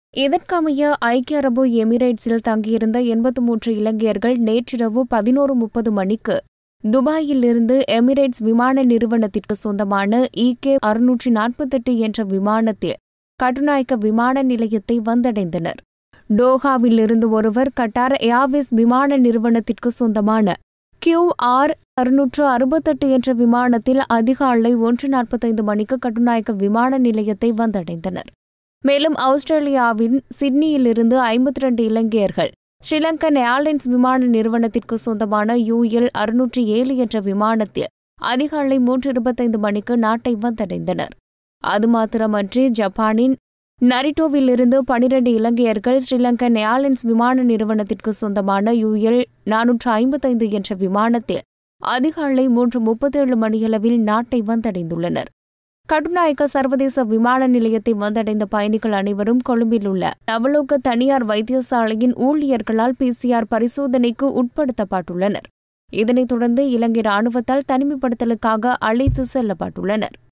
இதற்கமைய ஐக்கிய அரபு எமிரேட்ஸில் தங்கியிருந்த எண்பத்து மூன்று இலங்கையர்கள் நேற்றிரவு பதினோரு முப்பது மணிக்கு துபாயிலிருந்து எமிரேட்ஸ் விமான நிறுவனத்திற்கு சொந்தமான இகே அறுநூற்றி நாற்பத்தெட்டு என்ற விமானத்தில் கட்டுநாயக்க விமான நிலையத்தை வந்தடைந்தனர் டோஹாவிலிருந்து ஒருவர் கட்டார் ஏர்வேஸ் விமான நிறுவனத்திற்கு சொந்தமான கியூ ஆர் அறுநூற்று அறுபத்தெட்டு என்ற விமானத்தில் அதிகாலை ஒன்று நாற்பத்தைந்து மணிக்கு கட்டுநாயக்க விமான நிலையத்தை வந்தடைந்தனர் மேலும் ஆஸ்திரேலியாவின் சிட்னியிலிருந்து ஐம்பத்தி ரெண்டு இலங்கையர்கள் ஸ்ரீலங்கன் ஏர்லைன்ஸ் விமான நிறுவனத்திற்கு சொந்தமான யூஎல் அறுநூற்றி ஏழு என்ற விமானத்தில் அதிகாலை மூன்று இருபத்தைந்து மணிக்கு நாட்டை வந்தடைந்தனர் அது மாத்திரமன்றி ஜப்பானின் நரிட்டோவிலிருந்து பனிரெண்டு இலங்கையர்கள் ஸ்ரீலங்கன் ஏர்லைன்ஸ் விமான நிறுவனத்திற்கு சொந்தமான யூஎல் நானூற்று ஐம்பத்தைந்து என்ற விமானத்தில் அதிகாலை மூன்று முப்பத்தேழு மணியளவில் நாட்டை வந்தடைந்துள்ளனர் கட்டுநாயக்க சர்வதேச விமான நிலையத்தை வந்தடைந்த பயணிகள் அனைவரும் கொழும்பில் உள்ள நவலோக தனியார் வைத்தியசாலையின் ஊழியர்களால் பிசிஆர் பரிசோதனைக்கு உட்படுத்தப்பட்டுள்ளனர் இதனைத் தொடர்ந்து இலங்கை ராணுவத்தால் தனிமைப்படுத்தலுக்காக அழைத்து செல்லப்பட்டுள்ளனர்